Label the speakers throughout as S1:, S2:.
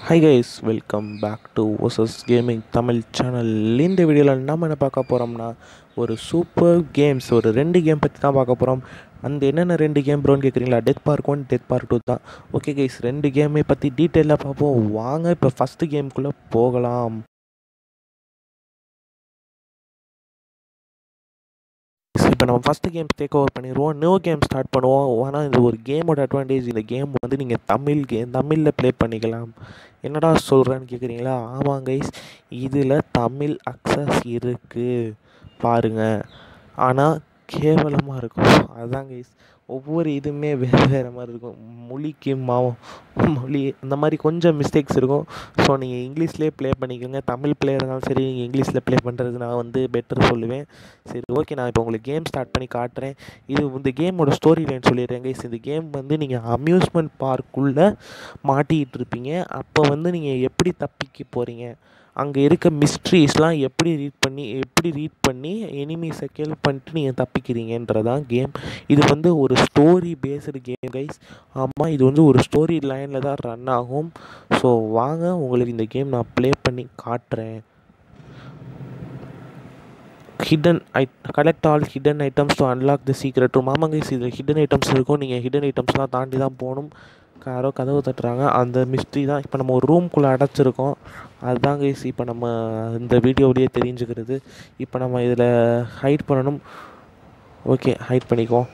S1: high guys welcome back to ஓசஸ் gaming Tamil channel இந்த வீடியோவில் நம்ம என்ன பார்க்க போகிறோம்னா ஒரு சூப்பர் கேம்ஸ் ஒரு ரெண்டு கேம் பற்றி தான் பார்க்க போகிறோம் அந்த என்னென்ன ரெண்டு கேம் ப்ரோன்னு கேட்குறீங்களா death park one death park two தான் ஓகே கைஸ் ரெண்டு கேமை பற்றி டீட்டெயிலாக பார்ப்போம் வாங்க இப்போ ஃபஸ்ட்டு கேமுக்குள்ளே போகலாம் இப்போ நம்ம ஃபஸ்ட்டு கேம் டேக் ஓவர் பண்ணிடுவோம் நியூ கேம் ஸ்டார்ட் பண்ணுவோம் ஆனால் இது ஒரு கேமோட அட்வான்டேஜ் இந்த கேம் வந்து நீங்கள் தமிழ் கேம் தமிழில் ப்ளே பண்ணிக்கலாம் என்னடா சொல்கிறேன்னு கேட்குறீங்களா ஆமாம் கைஸ் இதில் தமிழ் அக்சஸ் இருக்குது பாருங்கள் ஆனால் கேவலமாக இருக்கும் அதுதான் கைஸ் ஒவ்வொரு இதுவுமே வேறு வேறு மாதிரி இருக்கும் மொழிக்கு மாவும் மொழி அந்த மாதிரி கொஞ்சம் மிஸ்டேக்ஸ் இருக்கும் ஸோ நீங்கள் இங்கிலீஷ்லேயே ப்ளே பண்ணிக்கோங்க தமிழ் பிளேயர் இருந்தாலும் சரி நீங்கள் இங்கிலீஷில் ப்ளே பண்ணுறது நான் வந்து பெட்டர் சொல்லுவேன் சரி ஓகே நான் இப்போ உங்களுக்கு கேம் ஸ்டார்ட் பண்ணி காட்டுறேன் இது இந்த கேமோட ஸ்டோரி லைன் சொல்லிடுறேன் கைஸ் இந்த கேம் வந்து நீங்கள் அம்யூஸ்மெண்ட் பார்க்குள்ளே மாட்டிகிட்டு இருப்பீங்க அப்போ வந்து நீங்கள் எப்படி தப்பிக்க போகிறீங்க அங்கே இருக்க மிஸ்ட்ரீஸ்லாம் எப்படி ரீட் பண்ணி எப்படி ரீட் பண்ணி எனிமீஸை கில் பண்ணிட்டு நீங்கள் தப்பிக்கிறீங்கன்றதான் கேம் இது வந்து ஒரு ஸ்டோரி பேஸ்டு கேம் கைஸ் ஆமாம் இது வந்து ஒரு ஸ்டோரி லைனில் தான் ரன் ஆகும் ஸோ வாங்க உங்களுக்கு இந்த கேம் நான் ப்ளே பண்ணி காட்டுறேன் hidden eye collect all hidden items to unlock the secret room ஆமாம் கைஸ் இதில் ஹிடன் ஐட்டம்ஸ் இருக்கும் நீங்கள் ஹிடன் ஐட்டம்ஸ்லாம் தாண்டி தான் போகணும் யாரோ கதவு தட்டுறாங்க அந்த மிஸ்ட்ரி தான் இப்போ நம்ம ஒரு ரூம்குள்ளே அடைச்சிருக்கோம் அதுதான் கைஸ் இப்போ நம்ம இந்த வீடியோவிலேயே தெரிஞ்சுக்கிறது இப்போ நம்ம இதில் ஹைட் பண்ணணும் ஓகே ஹைட் பண்ணிக்குவோம்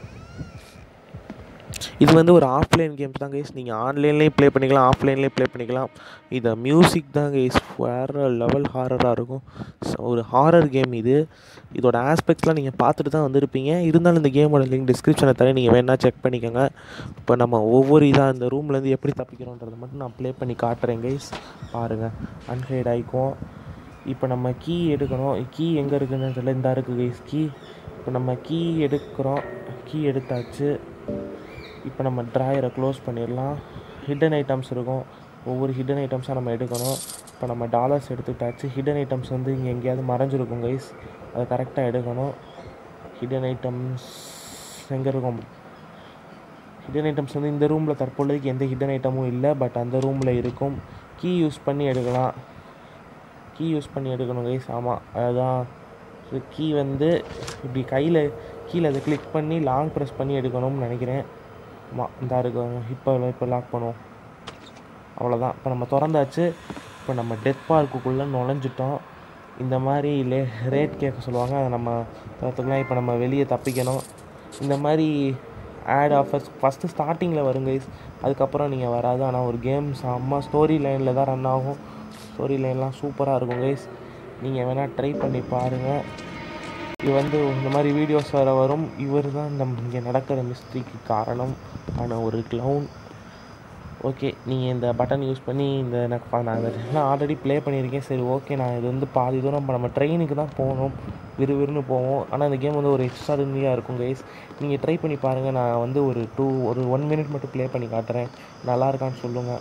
S1: இது வந்து ஒரு ஆஃப்லைன் கேம்ஸ் தான் கைஸ் நீங்கள் ஆன்லைன்லேயும் ப்ளே பண்ணிக்கலாம் ஆஃப்லைன்லேயும் ப்ளே பண்ணிக்கலாம் இது மியூசிக் தான் கைஸ் வேறு லெவல் ஹாரராக இருக்கும் ஸோ ஒரு ஹாரர் கேம் இது இதோட ஆஸ்பெக்ட்ஸ்லாம் நீங்கள் பார்த்துட்டு தான் வந்திருப்பீங்க இருந்தாலும் இந்த கேமோட லிங்க் டிஸ்கிரிப்ஷனில் தரேன் நீங்கள் வேணால் செக் பண்ணிக்கோங்க இப்போ நம்ம ஒவ்வொரு இதாக இந்த ரூம்லேருந்து எப்படி தப்பிக்கிறோன்றதை மட்டும் நான் ப்ளே பண்ணி காட்டுறேன் கைஸ் பாருங்கள் அன்ஹைட் ஆகிக்குவோம் இப்போ நம்ம கீ எடுக்கணும் கீ எங்கே இருக்குதுன்னு தெரியல இந்த இருக்குது கைஸ் கீ இப்போ நம்ம கீ எடுக்கிறோம் கீ எடுத்தாச்சு இப்போ நம்ம ட்ராயரை க்ளோஸ் பண்ணிடலாம் ஹிடன் ஐட்டம்ஸ் இருக்கும் ஒவ்வொரு ஹிடன் ஐட்டம்ஸாக நம்ம எடுக்கணும் இப்போ நம்ம டாலர்ஸ் எடுத்துக்கிட்டாச்சு ஹிடன் ஐட்டம்ஸ் வந்து இங்கே எங்கேயாவது மறைஞ்சிருக்கும் கைஸ் அதை கரெக்டாக எடுக்கணும் ஹிடன் ஐட்டம்ஸ் எங்கே இருக்கும் ஹிடன் ஐட்டம்ஸ் வந்து இந்த ரூமில் தற்பொழுதுக்கு எந்த ஹிடன் ஐட்டமும் இல்லை பட் அந்த ரூமில் இருக்கும் கீ யூஸ் பண்ணி எடுக்கலாம் கீ யூஸ் பண்ணி எடுக்கணும் கைஸ் ஆமாம் அதுதான் கீ வந்து இப்படி கையில் கீழே அதை கிளிக் பண்ணி லாங் ப்ரெஸ் பண்ணி எடுக்கணும்னு நினைக்கிறேன் ஆமாம் இந்த இருக்கும் இப்போ இப்போ லாக் பண்ணுவோம் அவ்வளோதான் இப்போ நம்ம திறந்தாச்சு இப்போ நம்ம டெத் பார்க்குக்குள்ளே நுழைஞ்சிட்டோம் இந்த மாதிரி லே ரேட் கேட்க சொல்லுவாங்க அதை நம்ம தரத்துக்குலாம் இப்போ நம்ம வெளியே தப்பிக்கணும் இந்த மாதிரி ஆட் ஆஃபர்ஸ் ஃபஸ்ட்டு ஸ்டார்டிங்கில் வரும் கைஸ் அதுக்கப்புறம் நீங்கள் வராது ஆனால் ஒரு கேம் செம்ம ஸ்டோரி லைனில் தான் ரன் ஆகும் ஸ்டோரி லைன்லாம் சூப்பராக இருக்கும் கைஸ் நீங்கள் வேணால் ட்ரை பண்ணி பாருங்கள் இது வந்து இந்த மாதிரி வீடியோஸ் வேறு வரும் இவர் தான் இந்த இங்கே நடக்கிற மிஸ்ட்ரிக்கு காரணம் ஆன ஒரு க்ளவுன் ஓகே நீங்கள் இந்த பட்டன் யூஸ் பண்ணி இந்த எனக்கு நான் இதெல்லாம் ஆல்ரெடி ப்ளே பண்ணியிருக்கேன் சரி ஓகே நான் இது வந்து பாதி தூரம் இப்போ நம்ம ட்ரெயினுக்கு தான் போகணும் விறுவிறுன்னு போவோம் ஆனால் இந்த கேம் வந்து ஒரு எக்ஸ்ட்ராடினரியாக இருக்கும் கைஸ் நீங்கள் ட்ரை பண்ணி பாருங்கள் நான் வந்து ஒரு டூ ஒரு ஒன் மினிட் மட்டும் ப்ளே பண்ணி காட்டுறேன் நல்லா இருக்கான்னு சொல்லுங்கள்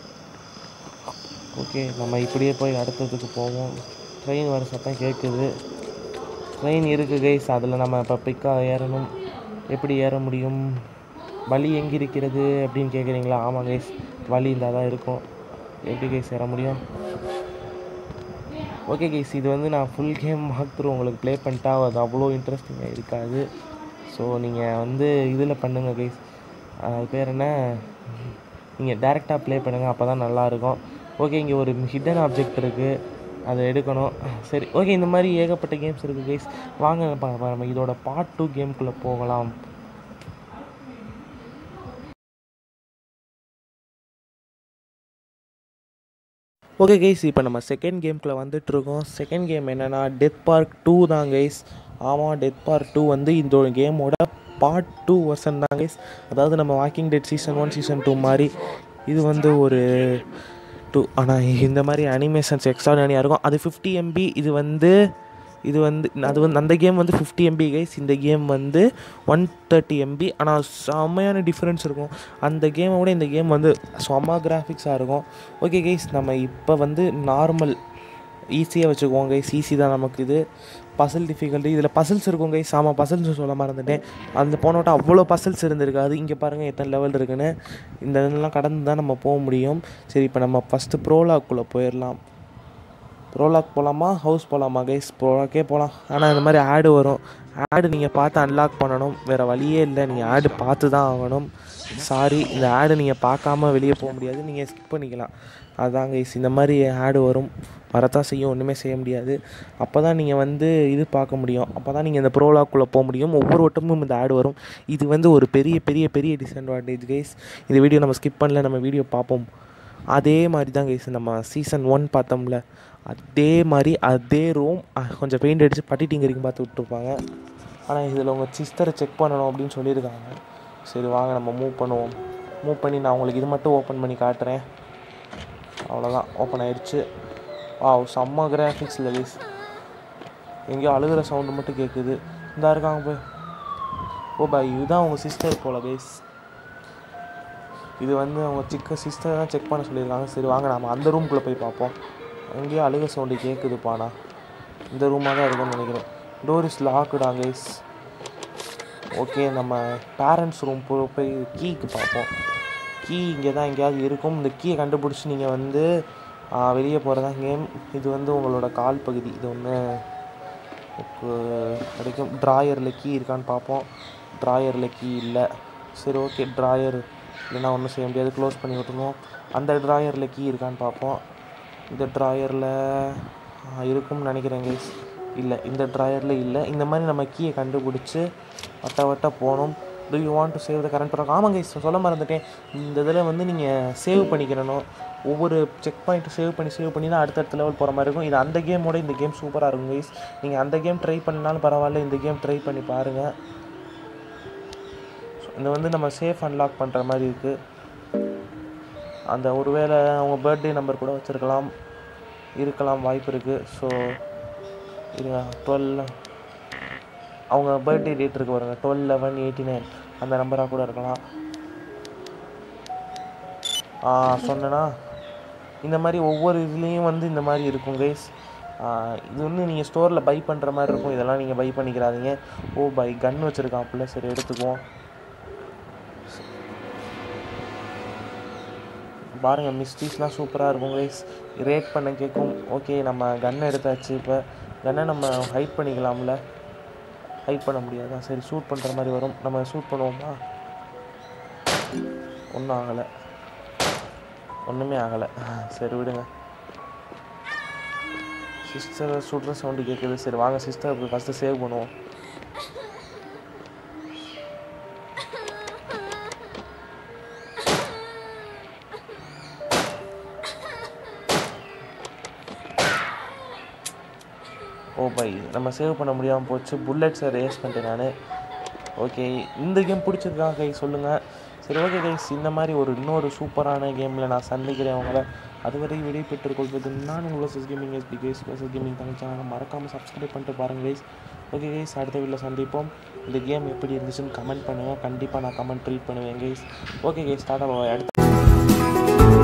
S1: ஓகே நம்ம இப்படியே போய் அடுத்ததுக்கு போவோம் ட்ரெயின் வர சத்தம் கேட்குது ட்ரெயின் இருக்குது கைஸ் அதில் நம்ம இப்போ பிக்காக ஏறணும் எப்படி ஏற முடியும் வழி எங்கே இருக்கிறது அப்படின்னு கேட்குறீங்களா ஆமாம் கைஸ் வழி இருந்தால் தான் இருக்கும் எப்படி கைஸ் ஏற முடியும் ஓகே கைஸ் இது வந்து நான் ஃபுல் கேம் மாக்த்ரூ உங்களுக்கு ப்ளே பண்ணிட்டா அது அவ்வளோ இன்ட்ரெஸ்டிங்காக இருக்காது ஸோ நீங்கள் வந்து இதில் பண்ணுங்கள் கைஸ் அது பேர் என்ன நீங்கள் டேரெக்டாக ப்ளே பண்ணுங்கள் அப்போ தான் நல்லாயிருக்கும் ஓகே இங்கே ஒரு ஹிடன் ஆப்ஜெக்ட் இருக்குது அதை எடுக்கணும் சரி ஓகே இந்த மாதிரி ஏகப்பட்ட கேம்ஸ் இருக்குது கைஸ் வாங்க நம்ம இதோட பார்ட் டூ கேம்குள்ளே போகலாம் ஓகே கைஸ் இப்போ நம்ம செகண்ட் கேம்குள்ளே வந்துட்டுருக்கோம் செகண்ட் கேம் என்னென்னா டெத் பார்க் டூ தான் கைஸ் ஆமாம் டெத் பார்க் டூ வந்து இந்த கேமோட பார்ட் டூ வெர்ஷன் தான் கைஸ் அதாவது நம்ம walking dead season one season two மாதிரி இது வந்து ஒரு டூ ஆனால் இந்த மாதிரி அனிமேஷன்ஸ் எக்ஸ்ட்ராடனியாக இருக்கும் அது ஃபிஃப்டி எம்பி இது வந்து இது வந்து அது வந்து அந்த கேம் வந்து ஃபிஃப்டி எம்பி கைஸ் இந்த கேம் வந்து ஒன் தேர்ட்டி எம்பி ஆனால் செம்மையான டிஃப்ரென்ஸ் இருக்கும் அந்த கேமை விட இந்த கேம் வந்து செம்ம கிராஃபிக்ஸாக இருக்கும் ஓகே கைஸ் நம்ம இப்போ வந்து நார்மல் ஈஸியாக வச்சுக்குவோம் கைஸ் ஈஸி தான் நமக்கு இது பசில் டிஃபிகல்ட்டி இதில் பசில்ஸ் இருக்கும் கைஸ் ஆமாம் பசில்ஸ் சொல்ல மறந்துட்டேன் அந்த போனோட்ட அவ்வளோ பசில்ஸ் இருந்திருக்காது இங்கே பாருங்கள் எத்தனை லெவல் இருக்குன்னு இந்த இதெல்லாம் கடந்து தான் நம்ம போக முடியும் சரி இப்போ நம்ம ஃபஸ்ட்டு ப்ரோலாக்குள்ளே போயிடலாம் ப்ரோலாக் போகலாமா ஹவுஸ் போகலாமா கைஸ் ப்ரோலாக்கே போகலாம் ஆனால் இந்த மாதிரி ஆடு வரும் ஆடு நீங்கள் பார்த்து அன்லாக் பண்ணணும் வேறு வழியே இல்லை நீங்கள் ஆடு பார்த்து தான் ஆகணும் சாரி இந்த ஆடு நீங்கள் பார்க்காம வெளியே போக முடியாது நீங்கள் ஸ்கிப் பண்ணிக்கலாம் அதான் கைஸ் இந்த மாதிரி ஆடு வரும் வரத்தான் செய்யும் ஒன்றுமே செய்ய முடியாது அப்போ தான் நீங்கள் வந்து இது பார்க்க முடியும் அப்போ தான் நீங்கள் இந்த ப்ரோலாக்குள்ளே போக முடியும் ஒவ்வொரு வட்டமும் இந்த ஆடு வரும் இது வந்து ஒரு பெரிய பெரிய பெரிய டிஸ்அட்வான்டேஜ் கைஸ் இந்த வீடியோ நம்ம ஸ்கிப் பண்ணல நம்ம வீடியோ பார்ப்போம் அதே மாதிரி தான் கைஸ் நம்ம சீசன் ஒன் பார்த்தோம்ல அதே மாதிரி அதே ரூம் கொஞ்சம் பெயிண்ட் அடித்து பட்டி டிங்கரிங் பார்த்து விட்ருப்பாங்க ஆனால் இதில் உங்கள் சிஸ்டரை செக் பண்ணணும் அப்படின்னு சொல்லியிருக்காங்க சரி வாங்க நம்ம மூவ் பண்ணுவோம் மூவ் பண்ணி நான் உங்களுக்கு இது மட்டும் ஓப்பன் பண்ணி காட்டுறேன் அவ்வளோதான் ஓப்பன் ஆயிடுச்சு ஆ செம்ம கிராஃபிக்ஸில் கைஸ் எங்கேயோ அழுகிற சவுண்டு மட்டும் கேட்குது இந்தா இருக்காங்க போய் ஓ பாய் இதுதான் உங்கள் சிஸ்டர் போல கைஸ் இது வந்து அவங்க சிக்க சிஸ்டர் தான் செக் பண்ண சொல்லியிருக்காங்க சரி வாங்க நம்ம அந்த ரூம்குள்ளே போய் பார்ப்போம் அங்கேயோ அழுக சவுண்டு கேட்குதுப்பாண்ணா இந்த ரூமாக தான் இருக்கும்னு நினைக்கிறேன் டோர் இஸ் லாக்குடா கைஸ் ஓகே நம்ம பேரண்ட்ஸ் ரூம் போய் போய் கீக்கு பார்ப்போம் கீ இங்கே தான் எங்கேயாவது இருக்கும் இந்த கீயை கண்டுபிடிச்சி நீங்கள் வந்து வெளியே போகிறதா கேம் இது வந்து உங்களோட கால் பகுதி இது ஒன்று கிடைக்கும் ட்ராயரில் கீ இருக்கான்னு பார்ப்போம் ட்ராயரில் கீ இல்லை சரி ஓகே ட்ராயர் இல்லைன்னா ஒன்றும் செய்ய முடியாது க்ளோஸ் பண்ணி விட்டுருவோம் அந்த ட்ராயரில் கீ இருக்கான்னு பார்ப்போம் இந்த ட்ராயரில் இருக்கும்னு நினைக்கிறேன் கைஸ் இல்லை இந்த ட்ராயரில் இல்லை இந்த மாதிரி நம்ம கீயை கண்டுபிடிச்சி வட்ட வட்ட போகணும் do you want to save the current progress ஆமாம் கைஸ் சொல்ல மறந்துட்டேன் இந்த இதில் வந்து நீங்கள் சேவ் பண்ணிக்கிறணும் ஒவ்வொரு செக் பாயிண்ட் சேவ் பண்ணி சேவ் பண்ணி தான் அடுத்தடுத்த லெவல் போகிற மாதிரி இருக்கும் இது அந்த கேமோட இந்த கேம் சூப்பராக இருக்கும் கைஸ் நீங்கள் அந்த கேம் ட்ரை பண்ணாலும் பரவாயில்ல இந்த கேம் ட்ரை பண்ணி பாருங்கள் இது வந்து நம்ம சேஃப் அன்லாக் பண்ணுற மாதிரி இருக்குது அந்த ஒருவேளை அவங்க பர்த்டே நம்பர் கூட வச்சுருக்கலாம் இருக்கலாம் வாய்ப்பு இருக்குது ஸோ இருங்க டுவெல் அவங்க பர்த்டே டேட் இருக்கு பாருங்க டுவெல் லெவன் எயிட்டி நைன் அந்த நம்பராக கூட இருக்கலாம் சொன்னேன்னா இந்த மாதிரி ஒவ்வொரு இதுலேயும் வந்து இந்த மாதிரி இருக்கும் கைஸ் இது வந்து நீங்கள் ஸ்டோரில் பை பண்ணுற மாதிரி இருக்கும் இதெல்லாம் நீங்கள் பை பண்ணிக்கிறாதீங்க ஓ பை கன் வச்சுருக்கான் அப்படில சரி எடுத்துக்குவோம் பாருங்கள் மிஸ்டீஸ்லாம் சூப்பராக இருக்கும் கைஸ் ரேட் பண்ண கேட்கும் ஓகே நம்ம கன் எடுத்தாச்சு இப்போ கன்னை நம்ம ஹைட் பண்ணிக்கலாம்ல ஹைட் பண்ண முடியாதா சரி ஷூட் பண்ணுற மாதிரி வரும் நம்ம ஷூட் பண்ணுவோமா ஒன்றும் ஆகலை ஒன்றுமே ஆகலை சரி விடுங்க சிஸ்டர் சுடுற சவுண்டு கேட்குது சரி வாங்க சிஸ்டர் ஃபஸ்ட்டு சேவ் பண்ணுவோம் ஓ பை நம்ம சேவ் பண்ண முடியாமல் போச்சு புல்லட்ஸை ரேஸ் பண்ணிட்டேன் நான் ஓகே இந்த கேம் பிடிச்சிருக்கா கை சொல்லுங்கள் சரி ஓகே கைஸ் இந்த மாதிரி ஒரு இன்னொரு சூப்பரான கேமில் நான் சந்திக்கிறேன் அவங்கள அதுவரை விடை பெற்றுக் கொள்வது நான் உங்கள் வர்சஸ் கேமிங் எஸ்பி கேஸ் வர்சஸ் கேமிங் தமிழ் சேனலை மறக்காமல் சப்ஸ்கிரைப் பண்ணிட்டு பாருங்கள் கைஸ் ஓகே கைஸ் அடுத்த வீட்டில் சந்திப்போம் இந்த கேம் எப்படி இருந்துச்சுன்னு கமெண்ட் பண்ணுங்கள் கண்டிப்பாக நான் கமெண்ட் ட்ரீட் பண்ணுவேன் கைஸ் ஓகே கைஸ் ஸ்டார்ட் அடுத்த